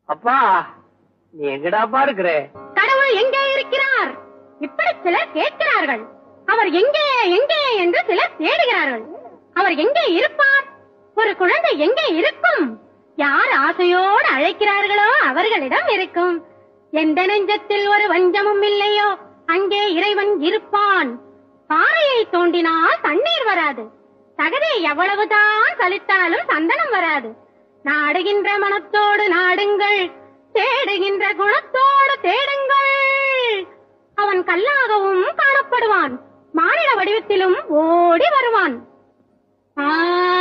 அப்பா நீ எங்கடாப்பா இருக்கிற கடவுள் எங்கே இருக்கிறார் இப்படி சிலர் கேட்கிறார்கள் அவர் எங்கே எங்கே என்று சிலர் தேடுகிறார்கள் அவர் எங்கே இருப்பார் ஒரு குழந்தை எங்கே இருக்கும் யார் ஆசையோடு அழைக்கிறார்களோ அவர்களிடம் இருக்கும் எந்த நெஞ்சத்தில் ஒரு வஞ்சமும் இல்லையோ அங்கே இறைவன் இருப்பான் பாறையை தோண்டினால் தண்ணீர் வராது தகதை எவ்வளவுதான் சலித்தாலும் சந்தனம் வராது நாடுகின்ற மனத்தோடு நாடுங்கள் தேடுகின்ற குணத்தோடு தேடுங்கள் அவன் கல்லாகவும் காணப்படுவான் மானிட வடிவத்திலும் ஓடி வருவான் ஆ,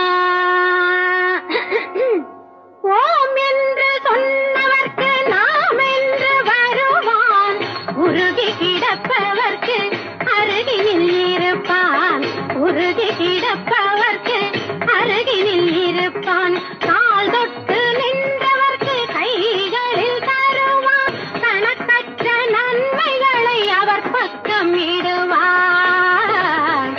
ஓம் என்று சொன்னவர்க்கு நாம் என்று வருவான் உருகி கிடப்பவர்க்கு அருகினில் இருப்பான் உருகி கிடப்பவர்க்கு அருகினில் இருப்பான் கால் தொட்டு நின்றவர்க்கு கைகளில் தருவான் கணக்கற்ற நன்மைகளை அவர் பக்கம் இடுவான்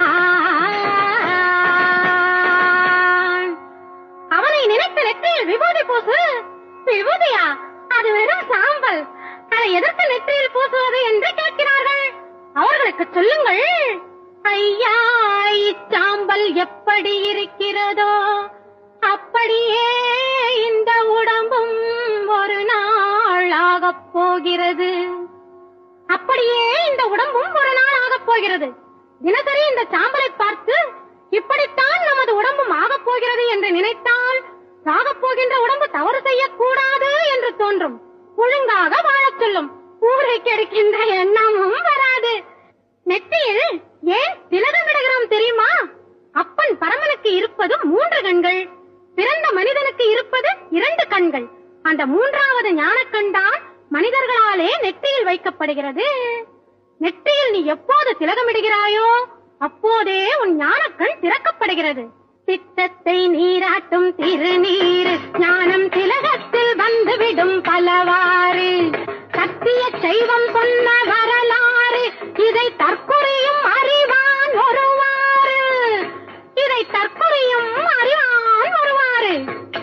ஆ அவனை நினைத்து நெற்றியில் விபூதி பூசு விபூதியா அது வெறும் சாம்பல் அதை எதற்கு நெற்றியில் பூசுவது என்று கேட்கிறார்கள் அவர்களுக்கு சொல்லுங்கள் ஐயா இச்சாம்பல் எப்படி இருக்கிறதோ அப்படியே இந்த உடம்பும் ஒரு நாள் ஆகப் போகிறது அப்படியே இந்த உடம்பும் ஒரு நாள் ஆகப் போகிறது தினசரி இந்த சாம்பலை பார்த்து இப்படித்தான் நமது உடம்பும் ஆகப் போகிறது என்று நினைத்தால் சாகப் போகின்ற உடம்பு தவறு செய்யக்கூடாது என்று தோன்றும் ஒழுங்காக வாழச் சொல்லும் ஊரை கெடுக்கின்ற எண்ணமும் வராது நெற்றியில் ஏன் திலகமிடுகிறோம் தெரியுமா அப்பன் பரமனுக்கு இருப்பது மூன்று கண்கள் பிறந்த மனிதனுக்கு இருப்பது இரண்டு கண்கள் அந்த மூன்றாவது ஞானக்கண் தான் மனிதர்களாலே நெற்றியில் வைக்கப்படுகிறது நெற்றியில் நீ எப்போது திலகமிடுகிறாயோ அப்போதே உன் ஞானக்கண் திறக்கப்படுகிறது சித்தத்தை நீராட்டும் திருநீர் ஞானம் திலகத்தில் வந்துவிடும் பலவாறு சத்திய செய்வம் சொன்ன வரலாறு இதை தற்குறியும் அறிவான் ஒருவாறு இதை தற்குறியும் அறிவான் ஒருவாறு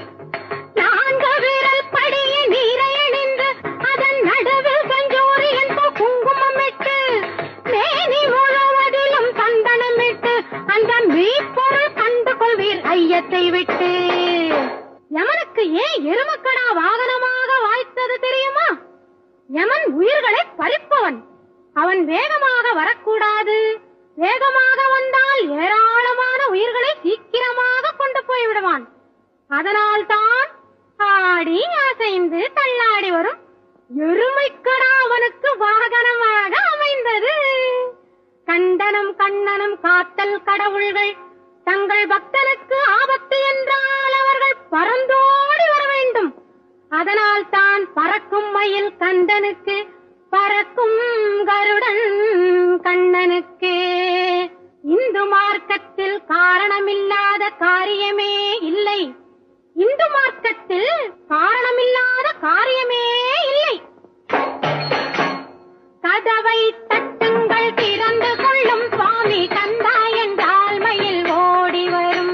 நான்கு விரல் படிய நீரை அணிந்து அதன் நடுவில் செஞ்சோரியன் போல் குங்குமமிட்டு மேனி முழுவதிலும் சந்தனமிட்டு அந்த மெய்ப்பொருள் கண்டு கொள்வீர் ஐயத்தை விட்டு யமனுக்கு ஏன் எருமக்கடா வாகனமாக வாய்த்தது தெரியுமா யமன் உயிர்களை பறிப்பவன் அவன் வேகமாக வரக்கூடாது வேகமாக வந்தால் ஏராளமான உயிர்களை சீக்கிரமாக கொண்டு போய் விடுவான் அதனால் தான் ஆடி அசைந்து தள்ளாடி வரும் எருமைக்கடா அவனுக்கு வாகனமாக அமைந்தது கண்டனம் கண்ணனம் காத்தல் கடவுள்கள் தங்கள் பக்தனுக்கு ஆபத்து என்றால் அவர்கள் பறந்தோடி வர வேண்டும் அதனால் தான் பறக்கும் மயில் கண்டனுக்கு பறக்கும் கருடன் கண்ணனுக்கு இந்து மார்க்கத்தில் காரணமில்லாத காரியமே இல்லை இந்து மார்க்கத்தில் காரணமில்லாத காரியமே இல்லை கதவை தட்டுங்கள் திறந்து கொள்ளும் சுவாமி கந்தா என்றால் மயில் ஓடி வரும்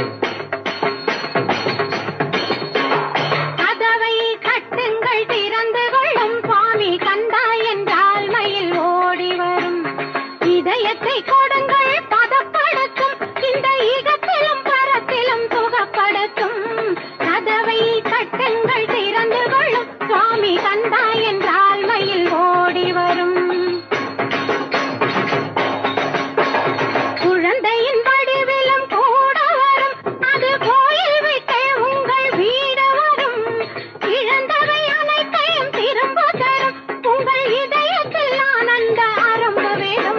கதவை தட்டுங்கள் திறந்து கொள்ளும் சுவாமி கந்தா என்றால் மயில் ஓடி வரும் இதயத்தை கொடுங்கள் பதப்படுத்தும் இந்த ஈகத்திலும் பரத்திலும் சுகப்படுத்தும் கதவை தட்டுங்கள் திறந்து கொள்ளும் சுவாமி கந்தா என்றால் மயில் ஓடி வரும் குழந்தையின் வடிவிலும் கூட வரும் அது கோயில் விட்டு உங்கள் வீடு வரும் இழந்தவை அனைத்தையும் திரும்ப தரும் உங்கள் இதயத்தில் ஆனந்த ஆரம்ப வேணும்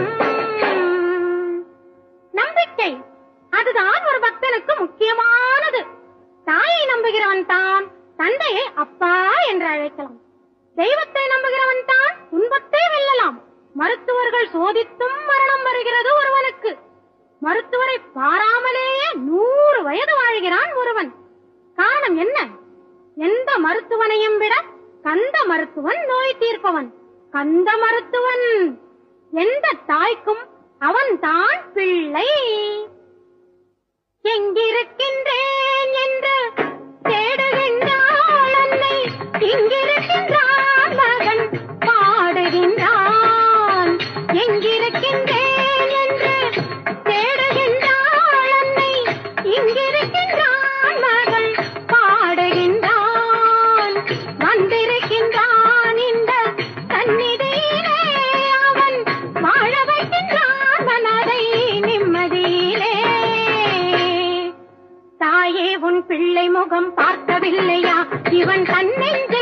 நம்பிக்கை அதுதான் ஒரு பக்தனுக்கு முக்கியமானது தாயை நம்புகிறவன் தான் தந்தையை அப்பா என்று அழைக்கலாம் தெய்வத்தை நம்புகிறவன் தான் துன்பத்தை வெல்லலாம் மருத்துவர்கள் சோதித்தும் மரணம் வருகிறது ஒருவனுக்கு மருத்துவரை பாராமலேயே நூறு வயது வாழ்கிறான் ஒருவன் காரணம் என்ன எந்த மருத்துவனையும் விட கந்த மருத்துவன் நோய் தீர்ப்பவன் கந்த மருத்துவன் எந்த தாய்க்கும் அவன் தான் பிள்ளை எங்கிருக்கின்றேன் என்று தேடுகின்றாள் அன்னை இவன் தன்னெஞ்ச